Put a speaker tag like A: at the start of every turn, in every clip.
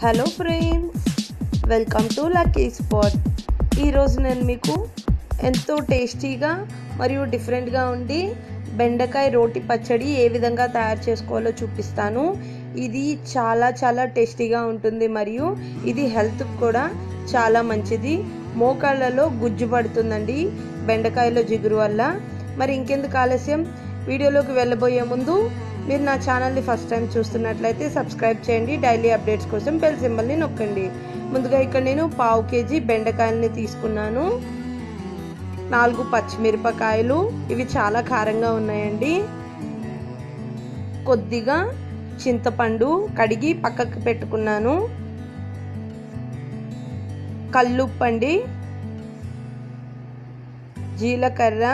A: hello friends welcome to lucky spot ఈరోజు నేను మీకు ఎంతో టేస్టీగా మరియు డిఫరెంట్గా ఉండి బెండకాయ రోటి పచ్చడి ఏ విధంగా తయారు చేసుకోవాలో చూపిస్తాను ఇది చాలా చాలా టేస్టీగా ఉంటుంది మరియు ఇది హెల్త్కి కూడా చాలా మంచిది మోకాళ్ళలో గుజ్జు పడుతుందండి బెండకాయలో జిగురు వల్ల మరి ఇంకెందుకు ఆలస్యం వీడియోలోకి వెళ్ళబోయే ముందు మీరు నా ఛానల్ని ఫస్ట్ టైం చూస్తున్నట్లయితే సబ్స్క్రైబ్ చేయండి డైలీ అప్డేట్స్ కోసం బెల్ సింబల్ని నొక్కండి ముందుగా ఇక్కడ నేను పావు కేజీ బెండకాయలని తీసుకున్నాను నాలుగు పచ్చిమిరపకాయలు ఇవి చాలా కారంగా ఉన్నాయండి కొద్దిగా చింతపండు కడిగి పక్కకు పెట్టుకున్నాను కల్లుప్పండి జీలకర్ర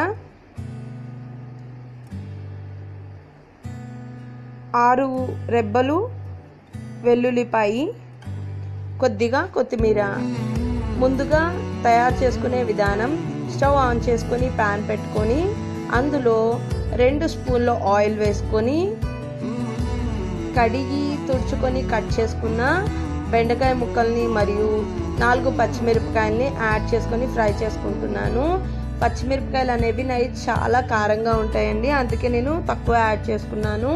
A: ఆరు రెబ్బలు వెల్లుల్లిపాయి కొద్దిగా కొత్తిమీర ముందుగా తయారు చేసుకునే విధానం స్టవ్ ఆన్ చేసుకొని ప్యాన్ పెట్టుకొని అందులో రెండు స్పూన్ల ఆయిల్ వేసుకొని కడిగి తుడుచుకొని కట్ చేసుకున్న బెండకాయ ముక్కల్ని మరియు నాలుగు పచ్చిమిరపకాయల్ని యాడ్ చేసుకొని ఫ్రై చేసుకుంటున్నాను పచ్చిమిరపకాయలు అనేవి నై చాలా కారంగా ఉంటాయండి అందుకే నేను తక్కువ యాడ్ చేసుకున్నాను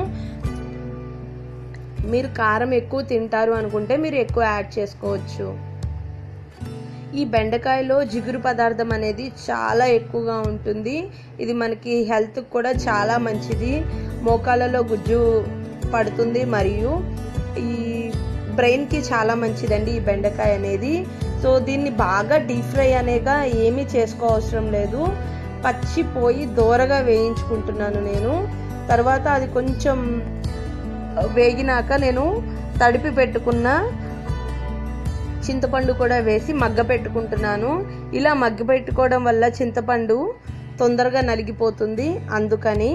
A: మీరు కారం ఎక్కువ తింటారు అనుకుంటే మీరు ఎక్కువ యాడ్ చేసుకోవచ్చు ఈ బెండకాయలో జిగురు పదార్థం అనేది చాలా ఎక్కువగా ఉంటుంది ఇది మనకి హెల్త్ కూడా చాలా మంచిది మోకాళ్ళలో గుజ్జు పడుతుంది మరియు ఈ బ్రెయిన్కి చాలా మంచిదండి ఈ బెండకాయ అనేది సో దీన్ని బాగా డీప్ ఫ్రై అనేగా ఏమీ చేసుకోవసరం లేదు పచ్చి పోయి దోరగా వేయించుకుంటున్నాను నేను తర్వాత అది కొంచెం వేగినాక నేను తడిపి పెట్టుకున్న చింతపండు కూడా వేసి మగ్గ పెట్టుకుంటున్నాను ఇలా మగ్గ పెట్టుకోవడం వల్ల చింతపండు తొందరగా నలిగిపోతుంది అందుకని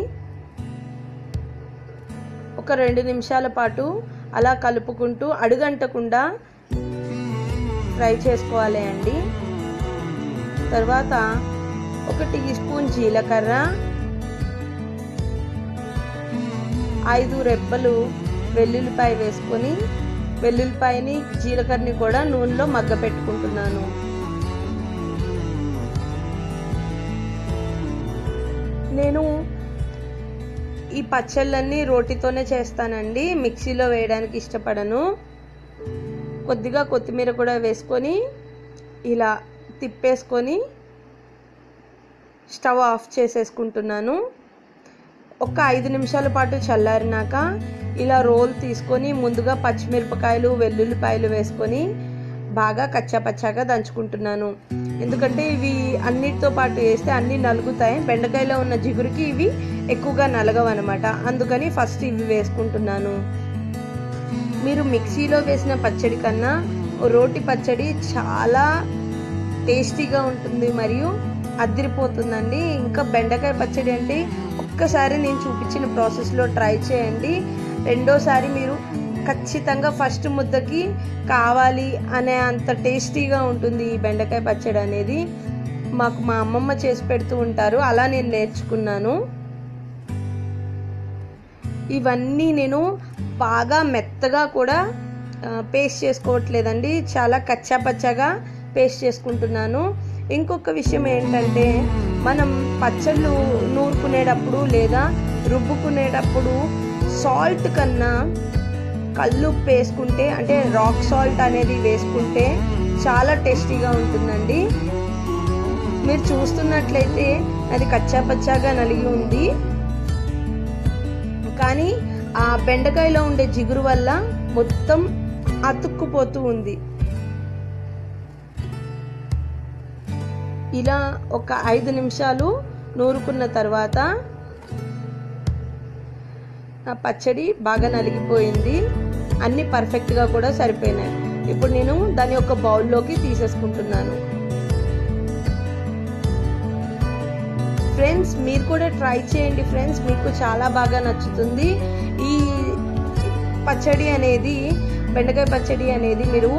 A: ఒక రెండు నిమిషాల పాటు అలా కలుపుకుంటూ అడుగంటకుండా ఫ్రై చేసుకోవాలి అండి తర్వాత ఒక టీ స్పూన్ జీలకర్ర ఐదు రెబ్బలు వెల్లుల్లిపాయ వేసుకొని వెల్లుల్లిపాయని జీలకర్రని కూడా నూనెలో మగ్గ పెట్టుకుంటున్నాను నేను ఈ పచ్చళ్ళన్నీ రోటితోనే చేస్తానండి మిక్సీలో వేయడానికి ఇష్టపడను కొద్దిగా కొత్తిమీర కూడా వేసుకొని ఇలా తిప్పేసుకొని స్టవ్ ఆఫ్ చేసేసుకుంటున్నాను ఒక ఐదు నిమిషాల పాటు చల్లారినాక ఇలా రోల్ తీసుకొని ముందుగా పచ్చిమిరపకాయలు వెల్లుల్లిపాయలు వేసుకొని బాగా కచ్చాపచ్చాగా దంచుకుంటున్నాను ఎందుకంటే ఇవి అన్నిటితో పాటు వేస్తే అన్ని నలుగుతాయి బెండకాయలో ఉన్న జిగురికి ఇవి ఎక్కువగా నలగవన్నమాట అందుకని ఫస్ట్ ఇవి వేసుకుంటున్నాను మీరు మిక్సీలో వేసిన పచ్చడి కన్నా రోటి పచ్చడి చాలా టేస్టీగా ఉంటుంది మరియు అదిరిపోతుందండి ఇంకా బెండకాయ పచ్చడి అంటే ఒక్కసారి నేను చూపించిన ప్రాసెస్లో ట్రై చేయండి రెండోసారి మీరు ఖచ్చితంగా ఫస్ట్ ముద్దకి కావాలి అనే అంత టేస్టీగా ఉంటుంది ఈ బెండకాయ పచ్చడి అనేది మాకు మా అమ్మమ్మ చేసి పెడుతూ ఉంటారు అలా నేను నేర్చుకున్నాను ఇవన్నీ నేను బాగా మెత్తగా కూడా పేస్ట్ చేసుకోవట్లేదండి చాలా కచ్చా పచ్చగా పేస్ట్ చేసుకుంటున్నాను ఇంకొక విషయం ఏంటంటే మనం పచ్చళ్ళు నూరుకునేటప్పుడు లేదా రుబ్బుకునేటప్పుడు సాల్ట్ కన్నా కల్లుప్పు వేసుకుంటే అంటే రాక్ సాల్ట్ అనేది వేసుకుంటే చాలా టేస్టీగా ఉంటుందండి మీరు చూస్తున్నట్లయితే అది కచ్చా పచ్చాగా నలిగి ఉంది కానీ ఆ బెండకాయలో ఉండే జిగురు వల్ల మొత్తం అతుక్కుపోతూ ఉంది ఇలా ఒక ఐదు నిమిషాలు నూరుకున్న తర్వాత నా పచ్చడి బాగా నలిగిపోయింది అన్ని పర్ఫెక్ట్గా కూడా సరిపోయినాయి ఇప్పుడు నేను దాని ఒక బౌల్లోకి తీసేసుకుంటున్నాను ఫ్రెండ్స్ మీరు కూడా ట్రై చేయండి ఫ్రెండ్స్ మీకు చాలా బాగా నచ్చుతుంది ఈ పచ్చడి అనేది బెండకాయ పచ్చడి అనేది మీరు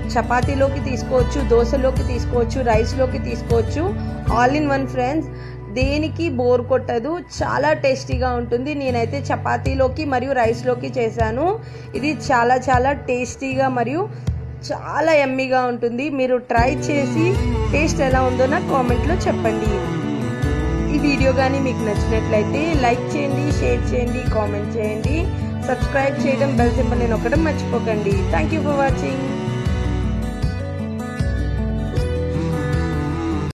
A: చపాతీలోకి తీసుకోవచ్చు దోశలోకి తీసుకోవచ్చు రైస్లోకి తీసుకోవచ్చు ఆల్ ఇన్ వన్ ఫ్రెండ్స్ దేనికి బోర్ కొట్టదు చాలా టేస్టీగా ఉంటుంది నేనైతే చపాతీలోకి మరియు రైస్లోకి చేశాను ఇది చాలా చాలా టేస్టీగా మరియు చాలా ఎమ్మీగా ఉంటుంది మీరు ట్రై చేసి టేస్ట్ ఎలా ఉందో నాకు కామెంట్లో చెప్పండి ఈ వీడియో కానీ మీకు నచ్చినట్లయితే లైక్ చేయండి షేర్ చేయండి కామెంట్ చేయండి సబ్స్క్రైబ్ చేయడం బెల్ సింబల్ నేను ఒకటి మర్చిపోకండి థ్యాంక్ యూ ఫర్ వాచింగ్